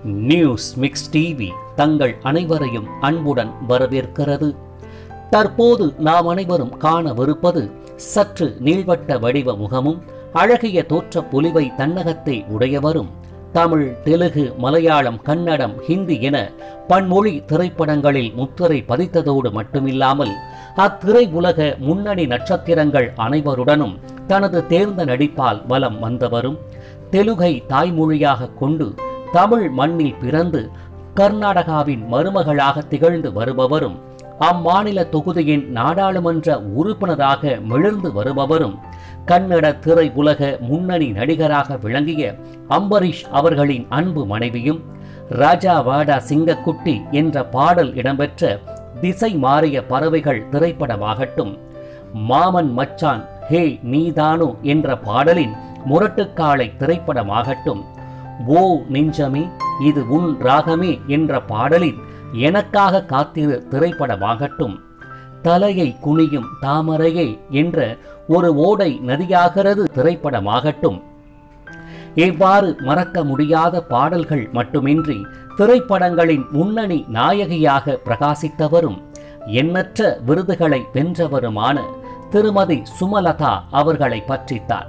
news mix TV தங்கள் அனைவரையும் அன்புடன் வரவேற்கிறது தற்போது நாம் அனைவரும் காணவிருப்பது சற்று நீள்வட்ட வடிவ முகமும் அழகிய தோற்ற பொலிவை தன்னகத்தே உடையவரும் தமிழ் தெலுகு மலையாளம் கன்னடம் ஹிந்தி என பன்மொழி திரைப்படங்களில் முத்திரை பதித்ததோடு மட்டுமில்லாமல் அத்திரை உலக முன்னணி நட்சத்திரங்கள் அனைவருடனும் தனது தேர்ந்த நடிப்பால் வலம் வந்தவரும் தெலுகை தாய்மொழியாக கொண்டு தமிழ் மண்ணில் பிறந்து கர்நாடகாவின் மருமகளாக திகழ்ந்து வருபவரும் அம்மாநில தொகுதியின் நாடாளுமன்ற உறுப்பினராக மிளர்ந்து வருபவரும் கன்னட திரை உலக முன்னணி நடிகராக விளங்கிய அம்பரீஷ் அவர்களின் அன்பு மனைவியும் ராஜா வாடா சிங்கக்குட்டி என்ற பாடல் இடம்பெற்ற திசை மாறிய பறவைகள் திரைப்படமாகட்டும் மாமன் மச்சான் ஹே நீதானு என்ற பாடலின் முரட்டுக்காளை திரைப்படமாகட்டும் ஓ நெஞ்சமே இது உன் ராகமே என்ற பாடலின் எனக்காக காத்திரு திரைப்படமாகட்டும் தலையை குனியும் தாமரையே என்ற ஒரு ஓடை நதியாகிறது திரைப்படமாகட்டும் இவ்வாறு மறக்க முடியாத பாடல்கள் மட்டுமின்றி திரைப்படங்களின் முன்னணி நாயகியாக பிரகாசித்தவரும் எண்ணற்ற விருதுகளை வென்றவருமான திருமதி சுமலதா அவர்களை பற்றித்தார்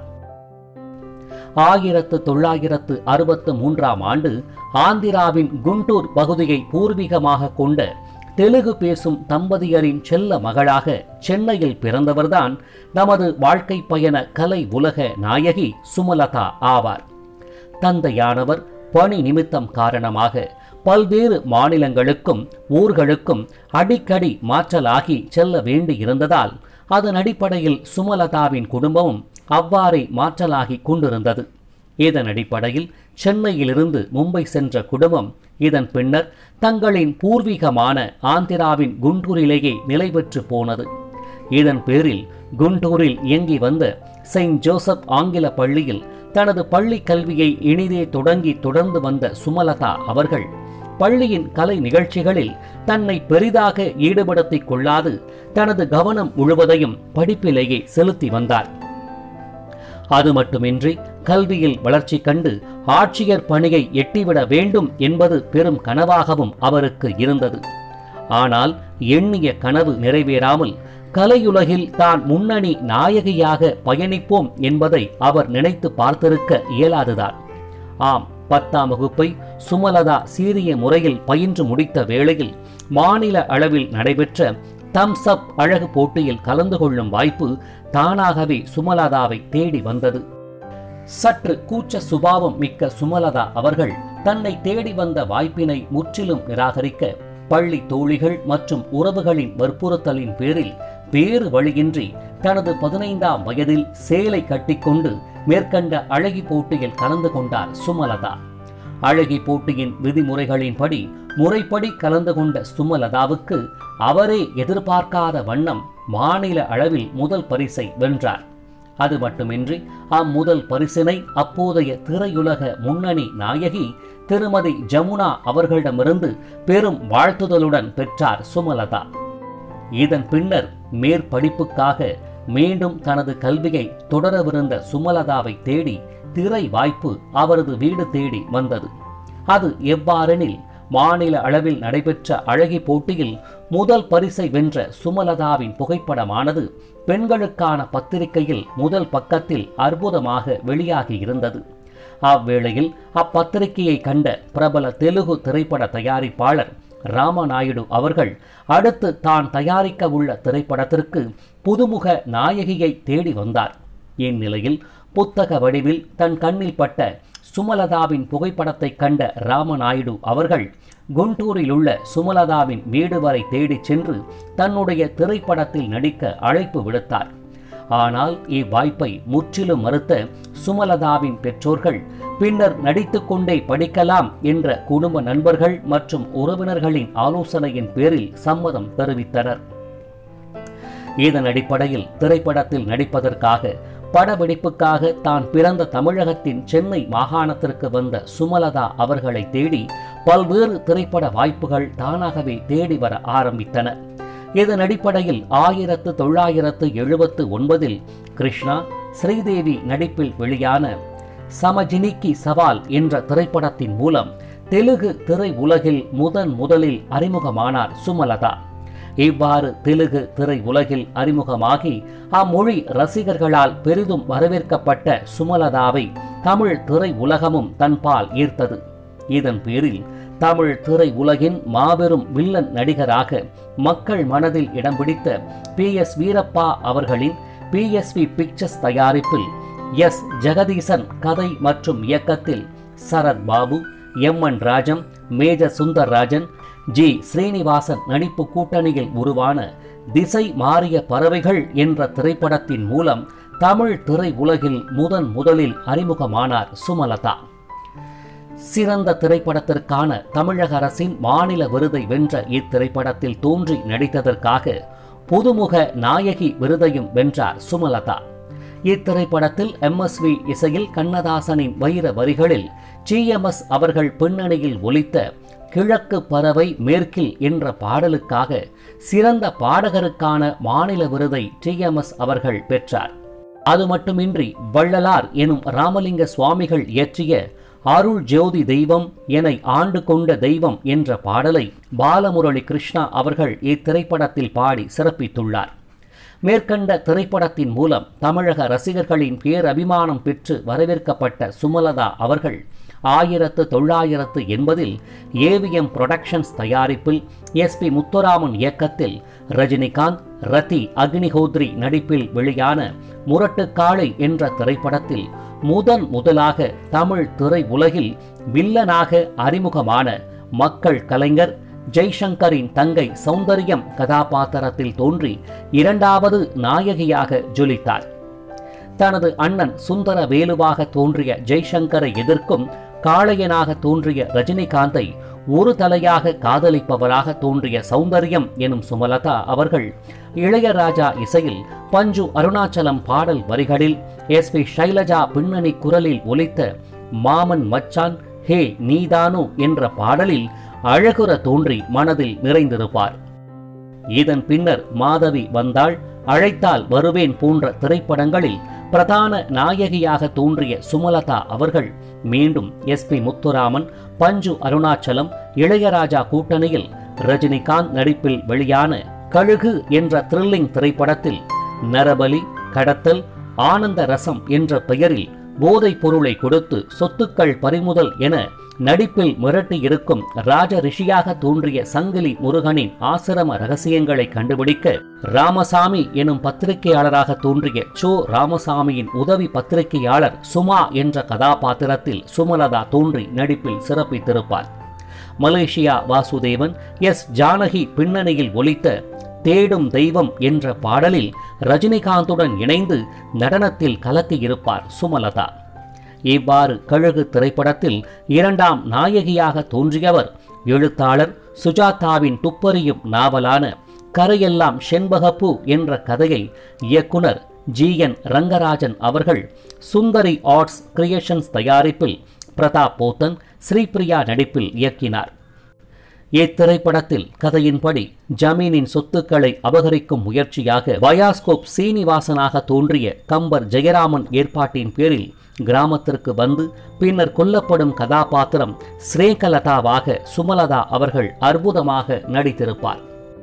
ஆயிரத்து தொள்ளாயிரத்து அறுபத்து மூன்றாம் ஆண்டு ஆந்திராவின் குண்டூர் பகுதியை பூர்வீகமாக கொண்ட தெலுங்கு பேசும் தம்பதியரின் செல்ல மகளாக சென்னையில் பிறந்தவர்தான் நமது வாழ்க்கை பயண கலை உலக நாயகி சுமலதா ஆவார் தந்தையானவர் பணி நிமித்தம் காரணமாக பல்வேறு மாநிலங்களுக்கும் ஊர்களுக்கும் அடிக்கடி மாற்றலாகி செல்ல வேண்டியிருந்ததால் அதன் அடிப்படையில் சுமலதாவின் குடும்பமும் அவ்வாறே மாற்றலாகி கொண்டிருந்தது இதன் அடிப்படையில் சென்னையிலிருந்து மும்பை சென்ற குடும்பம் இதன் பின்னர் தங்களின் பூர்வீகமான ஆந்திராவின் குண்டூரிலேயே நிலை பெற்று போனது இதன் பேரில் குண்டூரில் இயங்கி வந்த செயின்ட் ஜோசப் ஆங்கில பள்ளியில் தனது பள்ளி கல்வியை இனிதே தொடங்கி தொடர்ந்து வந்த சுமலதா அவர்கள் பள்ளியின் கலை நிகழ்ச்சிகளில் தன்னை பெரிதாக ஈடுபடுத்திக் கொள்ளாது தனது கவனம் முழுவதையும் படிப்பிலேயே செலுத்தி வந்தார் அது மட்டுமின்றி கல்வியில் வளர்ச்சி கண்டு ஆட்சியர் பணியை எட்டிவிட வேண்டும் என்பது பெரும் கனவாகவும் அவருக்கு இருந்தது ஆனால் எண்ணிய கனவு நிறைவேறாமல் கலையுலகில் தான் முன்னணி நாயகியாக பயணிப்போம் என்பதை அவர் நினைத்து பார்த்திருக்க இயலாதுதான் ஆம் பத்தாம் வகுப்பை சுமலதா சீரிய முறையில் பயின்று முடித்த வேளையில் மாநில அளவில் நடைபெற்ற தம்ஸ் அப் அழகு போட்டியில் கலந்து கொள்ளும் வாய்ப்பு தானாகவே சுமலதாவை தேடி வந்தது சற்று கூச்ச சுபாவம் மிக்க சுமலதா அவர்கள் தன்னை தேடி வந்த வாய்ப்பினை முற்றிலும் நிராகரிக்க பள்ளி தோழிகள் மற்றும் உறவுகளின் வற்புறுத்தலின் பேரில் வேறு வழியின்றி தனது பதினைந்தாம் வயதில் சேலை கட்டிக்கொண்டு மேற்கண்ட அழகி போட்டியில் கலந்து கொண்டார் சுமலதா அழகி போட்டியின் விதிமுறைகளின்படி முறைப்படி கலந்து கொண்ட சுமலதாவுக்கு அவரே எதிர்பார்க்காத வண்ணம் மாநில அளவில் முதல் பரிசை வென்றார் அது மட்டுமின்றி அம்முதல் பரிசினை அப்போதைய திரையுலக முன்னணி நாயகி திருமதி ஜமுனா அவர்களிடமிருந்து பெரும் வாழ்த்துதலுடன் பெற்றார் சுமலதா இதன் பின்னர் மேற்படிப்புக்காக மீண்டும் தனது கல்வியை தொடரவிருந்த சுமலதாவை தேடி திரை வாய்ப்பு அவரது வீடு தேடி வந்தது அது எவ்வாறெனில் மாநில அளவில் நடைபெற்ற அழகி போட்டியில் முதல் பரிசை வென்ற சுமலதாவின் புகைப்படமானது பெண்களுக்கான பத்திரிகையில் முதல் பக்கத்தில் அற்புதமாக வெளியாகி இருந்தது அவ்வேளையில் அப்பத்திரிகையை கண்ட பிரபல தெலுகு திரைப்பட தயாரிப்பாளர் ராமநாயுடு அவர்கள் அடுத்து தான் தயாரிக்க உள்ள திரைப்படத்திற்கு புதுமுக நாயகியை தேடி வந்தார் இந்நிலையில் புத்தக வடிவில் தன் கண்ணில் பட்ட சுமலதாவின் புகைப்படத்தை கண்ட ராமநாயுடு அவர்கள் குண்டூரில் உள்ள சுமலதாவின் வீடு வரை தேடிச் சென்று தன்னுடைய திரைப்படத்தில் நடிக்க அழைப்பு விடுத்தார் ஆனால் இவ்வாய்ப்பை முற்றிலும் மறுத்த சுமலதாவின் பெற்றோர்கள் பின்னர் நடித்துக்கொண்டே படிக்கலாம் என்ற குடும்ப நண்பர்கள் மற்றும் உறவினர்களின் ஆலோசனையின் பேரில் சம்மதம் தெரிவித்தனர் இதன் அடிப்படையில் திரைப்படத்தில் நடிப்பதற்காக படப்பிடிப்புக்காக தான் பிறந்த தமிழகத்தின் சென்னை மாகாணத்திற்கு வந்த சுமலதா அவர்களை தேடி பல்வேறு திரைப்பட வாய்ப்புகள் தானாகவே தேடி வர ஆரம்பித்தன இதன் அடிப்படையில் ஆயிரத்து தொள்ளாயிரத்து எழுபத்து ஒன்பதில் கிருஷ்ணா ஸ்ரீதேவி நடிப்பில் வெளியான சமஜினிக்கி சவால் என்ற திரைப்படத்தின் மூலம் தெலுங்கு திரை உலகில் முதன் முதலில் அறிமுகமானார் சுமலதா இவ்வாறு தெலுங்கு திரை உலகில் அறிமுகமாகி அம்மொழி ரசிகர்களால் பெரிதும் வரவேற்கப்பட்ட சுமலதாவை தமிழ் திரை உலகமும் தன்பால் ஈர்த்தது இதன் பேரில் தமிழ் திரை உலகின் மாபெரும் வில்லன் நடிகராக மக்கள் மனதில் இடம் பிடித்த பி எஸ் வீரப்பா அவர்களின் பிஎஸ்வி பிக்சர்ஸ் தயாரிப்பில் எஸ் ஜெகதீசன் கதை மற்றும் இயக்கத்தில் Sarath Babu M N Rajam major Sundarrajan G Srinivasan நடிப்பு கூட்டணியில் உருவான திசை மாறிய பறவைகள் என்ற திரைப்படத்தின் மூலம் தமிழ் திரை உலகில் முதன் முதலில் அறிமுகமானார் சுமலதா சிறந்த திரைப்படத்திற்கான தமிழக அரசின் மாநில விருதை வென்ற இத்திரைப்படத்தில் தோன்றி நடித்ததற்காக புதுமுக நாயகி விருதையும் வென்றார் சுமலதா இத்திரைப்படத்தில் எம்எஸ்வி இசையில் கண்ணதாசனின் வைர வரிகளில் ஜிஎம்எஸ் அவர்கள் பின்னணியில் ஒலித்த கிழக்கு பறவை மேற்கில் என்ற பாடலுக்காக சிறந்த பாடகருக்கான மாநில விருதை டிஎம்எஸ் அவர்கள் பெற்றார் அது மட்டுமின்றி வள்ளலார் எனும் ராமலிங்க சுவாமிகள் இயற்றிய அருள் ஜோதி தெய்வம் என ஆண்டு கொண்ட தெய்வம் என்ற பாடலை பாலமுரளி கிருஷ்ணா அவர்கள் இத்திரைப்படத்தில் பாடி சிறப்பித்துள்ளார் மேற்கண்ட திரைப்படத்தின் மூலம் தமிழக ரசிகர்களின் பேரபிமானம் பெற்று வரவேற்கப்பட்ட சுமலதா அவர்கள் ஆயிரத்து தொள்ளாயிரத்து எண்பதில் ஏவிஎம் புரொடக்ஷன்ஸ் தயாரிப்பில் எஸ் பி முத்துராமன் இயக்கத்தில் ரஜினிகாந்த் ரதி அக்னிஹோத்ரி நடிப்பில் வெளியான முரட்டுக்காளை என்ற திரைப்படத்தில் முதன் முதலாக தமிழ் திரை உலகில் வில்லனாக அறிமுகமான மக்கள் கலைஞர் ஜெய்சங்கரின் தங்கை சௌந்தரியம் கதாபாத்திரத்தில் தோன்றி இரண்டாவது நாயகியாக ஜொலித்தார் தனது அண்ணன் சுந்தர வேலுவாக தோன்றிய ஜெய்சங்கரை எதிர்க்கும் காளையனாக தோன்றிய ரஜினிகாந்தை ஒரு தலையாக காதலிப்பவராக தோன்றிய சௌந்தரியம் எனும் சுமலதா அவர்கள் இளையராஜா இசையில் பஞ்சு அருணாச்சலம் பாடல் வரிகளில் எஸ் பி ஷைலஜா பின்னணி குரலில் ஒலித்த மாமன் மச்சான் ஹே நீதானு என்ற பாடலில் அழகுற தோன்றி மனதில் நிறைந்திருப்பார் இதன் பின்னர் மாதவி வந்தாள் அழைத்தால் வருவேன் போன்ற திரைப்படங்களில் பிரதான நாயகியாக தோன்றிய சுமலதா அவர்கள் மீண்டும் எஸ் பி முத்துராமன் பஞ்சு அருணாச்சலம் இளையராஜா கூட்டணியில் ரஜினிகாந்த் நடிப்பில் வெளியான கழுகு என்ற த்ரில்லிங் திரைப்படத்தில் நரபலி கடத்தல் ஆனந்த ரசம் என்ற பெயரில் போதைப் பொருளை கொடுத்து சொத்துக்கள் பறிமுதல் என நடிப்பில் மிரட்டி இருக்கும் ராஜ ரிஷியாக தோன்றிய சங்கிலி முருகனின் ஆசிரம ரகசியங்களை கண்டுபிடிக்க ராமசாமி எனும் பத்திரிகையாளராக தோன்றிய சோ ராமசாமியின் உதவி பத்திரிகையாளர் சுமா என்ற கதாபாத்திரத்தில் சுமலதா தோன்றி நடிப்பில் சிறப்பித்திருப்பார் மலேசியா வாசுதேவன் எஸ் ஜானகி பின்னணியில் ஒலித்த தேடும் தெய்வம் என்ற பாடலில் ரஜினிகாந்துடன் இணைந்து நடனத்தில் கலக்கியிருப்பார் சுமலதா இவ்வாறு கழுகு திரைப்படத்தில் இரண்டாம் நாயகியாக தோன்றியவர் எழுத்தாளர் சுஜாதாவின் துப்பறியும் நாவலான கரையெல்லாம் செண்பகப்பூ என்ற கதையை இயக்குனர் ஜி என் ரங்கராஜன் அவர்கள் சுந்தரி ஆர்ட்ஸ் கிரியேஷன்ஸ் தயாரிப்பில் பிரதாப் போத்தன் ஸ்ரீபிரியா நடிப்பில் இயக்கினார் இத்திரைப்படத்தில் கதையின்படி ஜமீனின் சொத்துக்களை அபகரிக்கும் முயற்சியாக பயாஸ்கோப் சீனிவாசனாக தோன்றிய கம்பர் ஜெயராமன் ஏற்பாட்டின் பேரில் கிராமத்திற்கு வந்து பின்னர் கொல்லப்படும் கதாபாத்திரம் ஸ்ரேகலதாவாக சுமலதா அவர்கள் அற்புதமாக நடித்திருப்பார்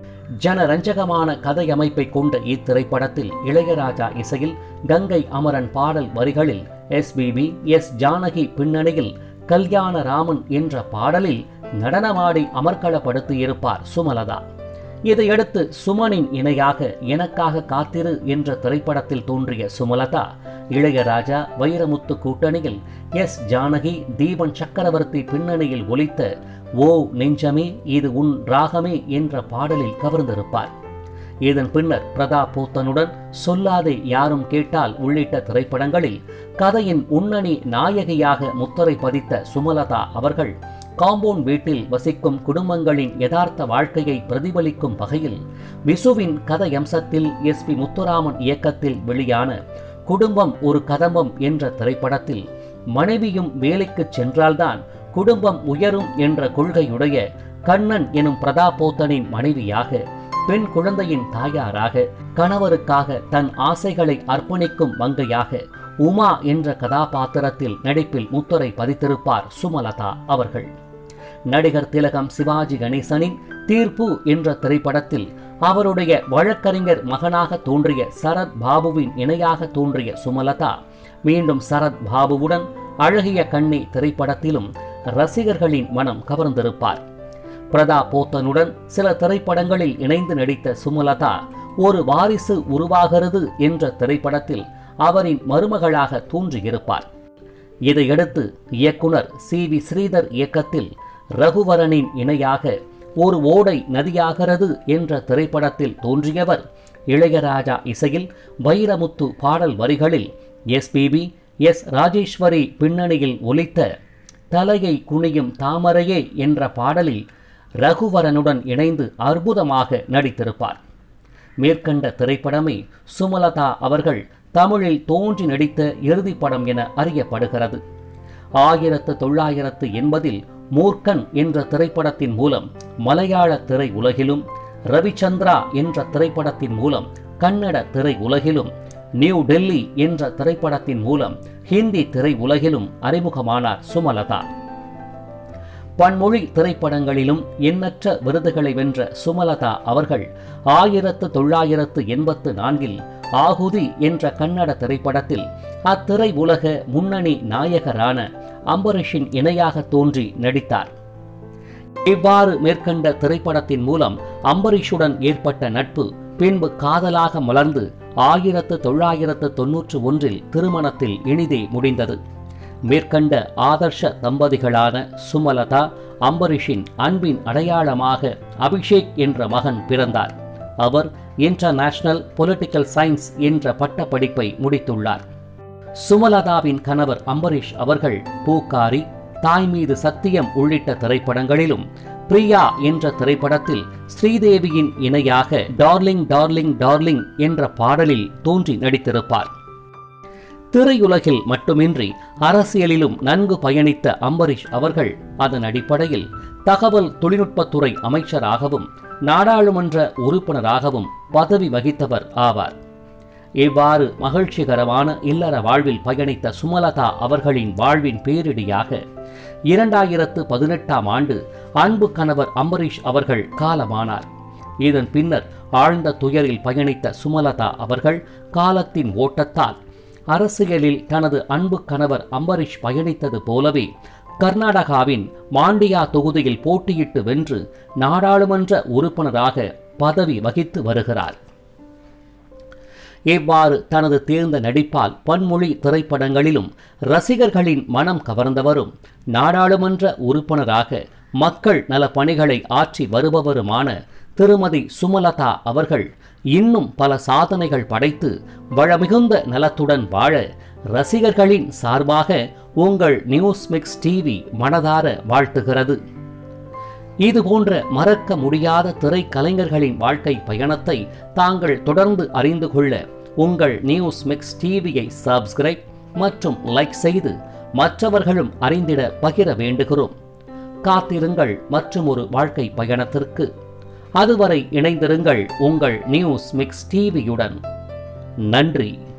ஜனரஞ்சகமான கதை அமைப்பை கொண்ட இத்திரைப்படத்தில் இளையராஜா இசையில் கங்கை அமரன் பாடல் வரிகளில் எஸ்பிபி எஸ் ஜானகி பின்னணியில் கல்யாண ராமன் என்ற பாடலில் நடனமாடி அமர்க்களப்படுத்தியிருப்பார் சுமலதா இதையடுத்து சுமனின் இணையாக எனக்காக காத்திரு என்ற திரைப்படத்தில் தோன்றிய சுமலதா இளையராஜா வைரமுத்து கூட்டணியில் எஸ் ஜானகி தீபன் சக்கரவர்த்தி பின்னணியில் ஒலித்த ஓ நெஞ்சமே இது உன் ராகமே என்ற பாடலில் கவர்ந்திருப்பார் இதன் பின்னர் பிரதாப் போத்தனுடன் சொல்லாதே யாரும் கேட்டால் உள்ளிட்ட திரைப்படங்களில் கதையின் உன்னணி நாயகியாக முத்திரை பதித்த சுமலதா அவர்கள் காம்பவுண்ட் வீட்டில் வசிக்கும் குடும்பங்களின் யதார்த்த வாழ்க்கையை பிரதிபலிக்கும் வகையில் விசுவின் கதையம்சத்தில் எஸ் பி முத்துராமன் இயக்கத்தில் வெளியான குடும்பம் ஒரு கதம்பம் என்ற திரைப்படத்தில் மனைவியும் வேலைக்குச் சென்றால்தான் குடும்பம் உயரும் என்ற கொள்கையுடைய கண்ணன் எனும் பிரதாபோத்தனின் மனைவியாக பெண் குழந்தையின் தாயாராக கணவருக்காக தன் ஆசைகளை அர்ப்பணிக்கும் மங்கையாக உமா என்ற கதாபாத்திரத்தில் நடிப்பில் முத்துரை பதித்திருப்பார் சுமலதா அவர்கள் நடிகர் திலகம் சிவாஜி கணேசனின் தீர்ப்பு என்ற திரைப்படத்தில் அவருடைய வழக்கறிஞர் மகனாக தோன்றிய சரத் பாபுவின் இணையாக தோன்றிய சுமலதா மீண்டும் சரத் பாபுவுடன் அழகிய கண்ணி திரைப்படத்திலும் ரசிகர்களின் மனம் கவர்ந்திருப்பார் பிரதா போத்தனுடன் சில திரைப்படங்களில் இணைந்து நடித்த சுமலதா ஒரு வாரிசு உருவாகிறது என்ற திரைப்படத்தில் அவரின் மருமகளாக தோன்றியிருப்பார் இதையடுத்து இயக்குனர் சி வி ஸ்ரீதர் இயக்கத்தில் ரகுவரனின் இணையாக ஒரு ஓடை நதியாகிறது என்ற திரைப்படத்தில் தோன்றியவர் இளையராஜா இசையில் வைரமுத்து பாடல் வரிகளில் எஸ்பிபி எஸ் ராஜேஸ்வரி பின்னணியில் ஒலித்த தலையை குனியும் தாமரையே என்ற பாடலில் ரகுவரனுடன் இணைந்து அற்புதமாக நடித்திருப்பார் மேற்கண்ட திரைப்படமே சுமலதா அவர்கள் தமிழில் தோன்றி நடித்த இறுதிப் படம் என அறியப்படுகிறது ஆயிரத்து தொள்ளாயிரத்து எண்பதில் மூர்க்கன் என்ற திரைப்படத்தின் மூலம் மலையாள திரை உலகிலும் ரவிச்சந்திரா என்ற திரைப்படத்தின் மூலம் கன்னட திரை உலகிலும் நியூ டெல்லி என்ற திரைப்படத்தின் மூலம் ஹிந்தி திரை உலகிலும் அறிமுகமானார் சுமலதா பன்மொழி திரைப்படங்களிலும் எண்ணற்ற விருதுகளை வென்ற சுமலதா அவர்கள் ஆயிரத்து தொள்ளாயிரத்து எண்பத்து நான்கில் ஆகுதி என்ற கன்னட திரைப்படத்தில் அத்திரை உலக முன்னணி நாயகரான அம்பரீஷின் இணையாக தோன்றி நடித்தார் இவ்வாறு மேற்கண்ட திரைப்படத்தின் மூலம் அம்பரீஷுடன் ஏற்பட்ட நட்பு பின்பு காதலாக மலர்ந்து ஆயிரத்து தொள்ளாயிரத்து தொன்னூற்று ஒன்றில் திருமணத்தில் இனிதே முடிந்தது மேற்கண்ட ஆதர்ஷ தம்பதிகளான சுமலதா அம்பரீஷின் அன்பின் அடையாளமாக அபிஷேக் என்ற மகன் பிறந்தார் அவர் இன்டர்நேஷனல் பொலிட்டிக்கல் சயின்ஸ் என்ற பட்டப்படிப்பை முடித்துள்ளார் சுமலதாவின் கணவர் அம்பரீஷ் அவர்கள் பூக்காரி தாய் மீது சத்தியம் உள்ளிட்ட திரைப்படங்களிலும் பிரியா என்ற திரைப்படத்தில் ஸ்ரீதேவியின் இணையாக டார்லிங் டார்லிங் டார்லிங் என்ற பாடலில் தோன்றி நடித்திருப்பார் திரையுலகில் மட்டுமின்றி அரசியலிலும் நன்கு பயணித்த அம்பரீஷ் அவர்கள் அதன் அடிப்படையில் தகவல் தொழில்நுட்பத்துறை அமைச்சராகவும் நாடாளுமன்ற உறுப்பினராகவும் பதவி வகித்தவர் ஆவார் இவ்வாறு மகிழ்ச்சிகரமான இல்லற வாழ்வில் பயணித்த சுமலதா அவர்களின் வாழ்வின் பேரிடியாக இரண்டாயிரத்து பதினெட்டாம் ஆண்டு அன்பு கணவர் அம்பரீஷ் அவர்கள் காலமானார் இதன் பின்னர் ஆழ்ந்த துயரில் பயணித்த சுமலதா அவர்கள் காலத்தின் ஓட்டத்தால் அரசியலில் தனது அன்பு கணவர் அம்பரீஷ் பயணித்தது போலவே கர்நாடகாவின் மாண்டியா தொகுதியில் போட்டியிட்டு வென்று நாடாளுமன்ற உறுப்பினராக பதவி வகித்து வருகிறார் இவ்வாறு தனது தேர்ந்த நடிப்பால் பன்மொழி திரைப்படங்களிலும் ரசிகர்களின் மனம் கவர்ந்தவரும் நாடாளுமன்ற உறுப்பினராக மக்கள் நல பணிகளை ஆற்றி வருபவருமான திருமதி சுமலதா அவர்கள் இன்னும் பல சாதனைகள் படைத்து வளமிகுந்த நலத்துடன் வாழ ரசிகர்களின் சார்பாக உங்கள் நியூஸ் மிக்ஸ் டிவி மனதார வாழ்த்துகிறது இது போன்ற மறக்க முடியாத திரைக்கலைஞர்களின் வாழ்க்கை பயணத்தை தாங்கள் தொடர்ந்து அறிந்து கொள்ள உங்கள் நியூஸ் மிக்ஸ் டிவியை சப்ஸ்கிரைப் மற்றும் லைக் செய்து மற்றவர்களும் அறிந்திட பகிர வேண்டுகிறோம் காத்திருங்கள் மற்றும் ஒரு வாழ்க்கை பயணத்திற்கு அதுவரை இணைந்திருங்கள் உங்கள் நியூஸ் மிக்ஸ் டிவியுடன் நன்றி